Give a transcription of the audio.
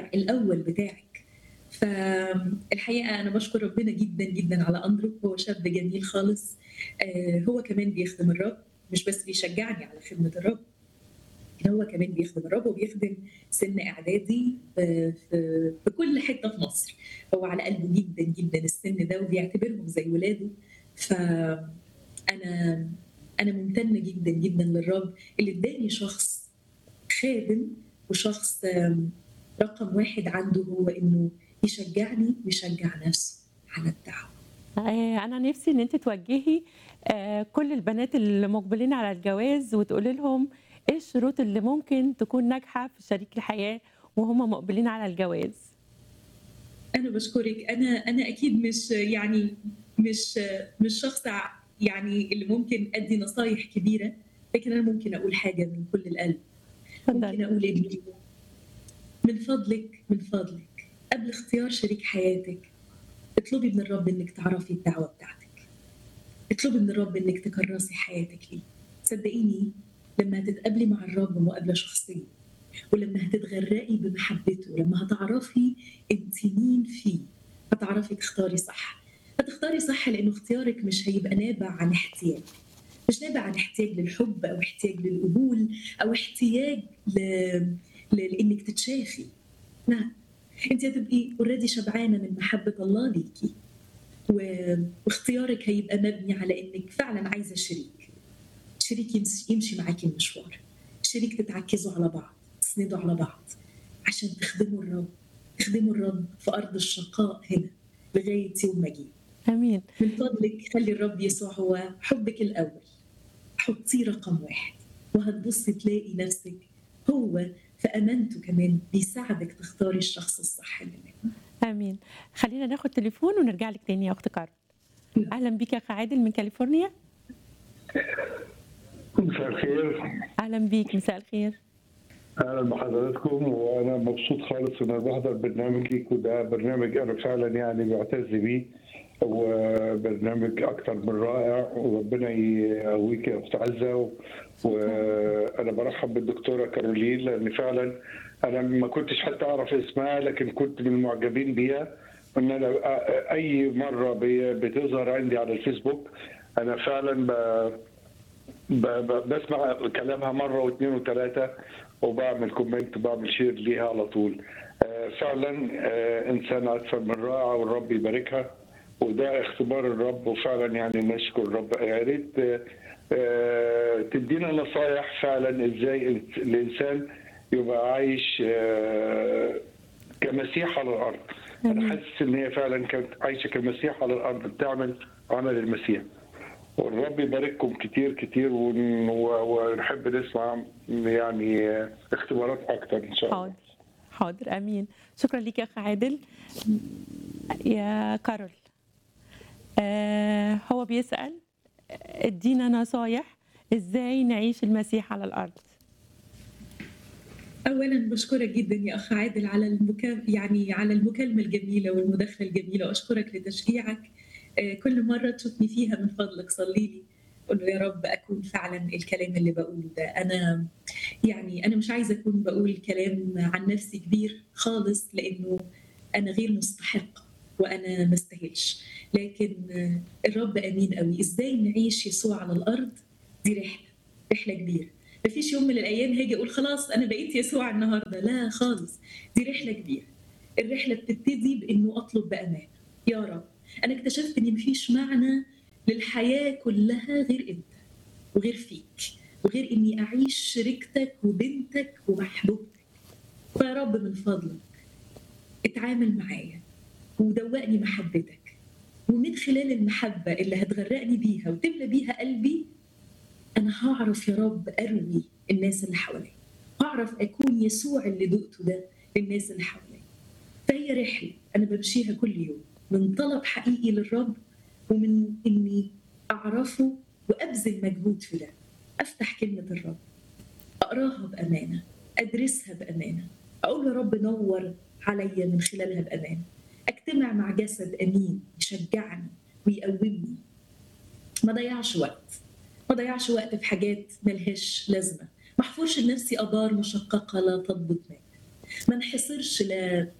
الاول بتاعك فالحقيقه انا بشكر ربنا جدا جدا على اندرو هو شاب جميل خالص آه، هو كمان بيخدم الرب مش بس بيشجعني على خدمه الرب لكن هو كمان بيخدم الرب وبيخدم سن اعدادي في, في, في كل حته في مصر هو على قلبه جدا جدا السن ده وبيعتبرهم زي ولاده فانا انا ممتنه جدا جدا للرب اللي اداني شخص خادم وشخص آم، رقم واحد عنده هو انه يشجعني ويشجع نفسه على الدعوه آه، أنا نفسي إن أنت توجهي آه، كل البنات اللي مقبلين على الجواز وتقولي لهم إيه الشروط اللي ممكن تكون ناجحة في شريك الحياة وهم مقبلين على الجواز انا بشكرك انا انا اكيد مش يعني مش مش شخص ع- يعني اللي ممكن ادي نصايح كبيره لكن انا ممكن اقول حاجه من كل القلب ممكن اتفضلي اقول انه من فضلك من فضلك قبل اختيار شريك حياتك اطلبي من الرب انك تعرفي الدعوه بتاعتك اطلبي من الرب انك تكرسي حياتك ليه صدقيني لما هتتقابلي مع الرب مقابله شخصيه ولما هتتغرقي بمحبته ولما هتعرفي انت مين فيه هتعرفي تختاري صح هتختاري صح لانه اختيارك مش هيبقى نابع عن احتياج مش نابع عن احتياج للحب او احتياج للقبول او احتياج ل... ل... لانك تتشافي لا انت هتبقي اوريدي شبعانه من محبه الله ليكي و... واختيارك هيبقى مبني على انك فعلا عايزه شريك شريك يمشي, يمشي معاكي المشوار شريك تتعكزوا على بعض تسندوا على بعض عشان تخدموا الرب تخدموا الرب في ارض الشقاء هنا لغايه يوم ما اجي امين من فضلك خلي الرب يسوع هو حبك الاول حطيه رقم واحد وهتبصي تلاقي نفسك هو في امانته كمان بيساعدك تختاري الشخص الصح اللي معاك. امين خلينا ناخد تليفون ونرجع لك تاني يا اخت كارل نعم. اهلا بيك يا اخ عادل من كاليفورنيا مساء الخير اهلا بيك مساء الخير اهلا بحضراتكم وانا مبسوط خالص ان انا بحضر برنامجك وده برنامج انا فعلا يعني بعتز بيه وبرنامج اكتر من رائع وربنا يقويك يا اخت عزه و- وانا برحب بالدكتوره كارولين لان فعلا انا ما كنتش حتى اعرف اسمها لكن كنت من المعجبين بيها ان انا أ- اي مره بي- بتظهر عندي على الفيسبوك انا فعلا ب... ب- ب- بسمع كلامها مره واثنين وثلاثه وبعمل كومنت وبعمل شير ليها على طول آه، فعلا آه، انسانه اكثر من رائعه والرب يباركها وده اختبار الرب وفعلا يعني نشكر الرب يا ريت آه، آه، تدينا نصايح فعلا ازاي الانسان يبقى عايش آه، كمسيح على الارض انا آمين. حاسس ان هي فعلا كانت عايشه كمسيح على الارض بتعمل عمل المسيح والرب يبارككم كتير كتير ون- و- ونحب نسمع يعني اختبارات اكتر ان شاء الله حاضر حاضر امين شكرا ليك يا اخ عادل يا كارول آه هو بيسال ادينا نصايح ازاي نعيش المسيح على الارض اولا بشكرك جدا يا اخ عادل على المكالمه يعني على المكالمه الجميله والمداخله الجميله واشكرك لتشجيعك آه، كل مره تشوفني فيها من فضلك صلي لي قول له يا رب اكون فعلا الكلام اللي بقوله ده انا يعني انا مش عايزه اكون بقول كلام عن نفسي كبير خالص لانه انا غير مستحقه وانا ما استاهلش لكن آه، الرب امين قوي ازاي نعيش يسوع على الارض دي رحله رحله كبيره مفيش يوم من الايام هاجي اقول خلاص انا بقيت يسوع النهارده لا خالص دي رحله كبيره الرحله بتبتدي بانه اطلب بامان يا رب انا اكتشفت ان مفيش معنى للحياه كلها غير انت وغير فيك وغير اني اعيش شريكتك وبنتك ومحبوبتك فيا رب من فضلك اتعامل معايا ودوقني محبتك ومن خلال المحبه اللي هتغرقني بيها وتملى بيها قلبي انا هعرف يا رب اروي الناس اللي حواليا هعرف اكون يسوع اللي دقته ده للناس اللي حواليا فهي رحله انا بمشيها كل يوم من طلب حقيقي للرب ومن اني اعرفه وابذل مجهود في ده افتح كلمه الرب اقراها بامانه ادرسها بامانه اقول يا رب نور عليا من خلالها بامانه اجتمع مع جسد امين يشجعني ويقومني ما ضيعش وقت ما ضيعش وقت في حاجات ملهاش لازمه ما احفرش لنفسي ابار مشققه لا تضبط ماء ما نحصرش لا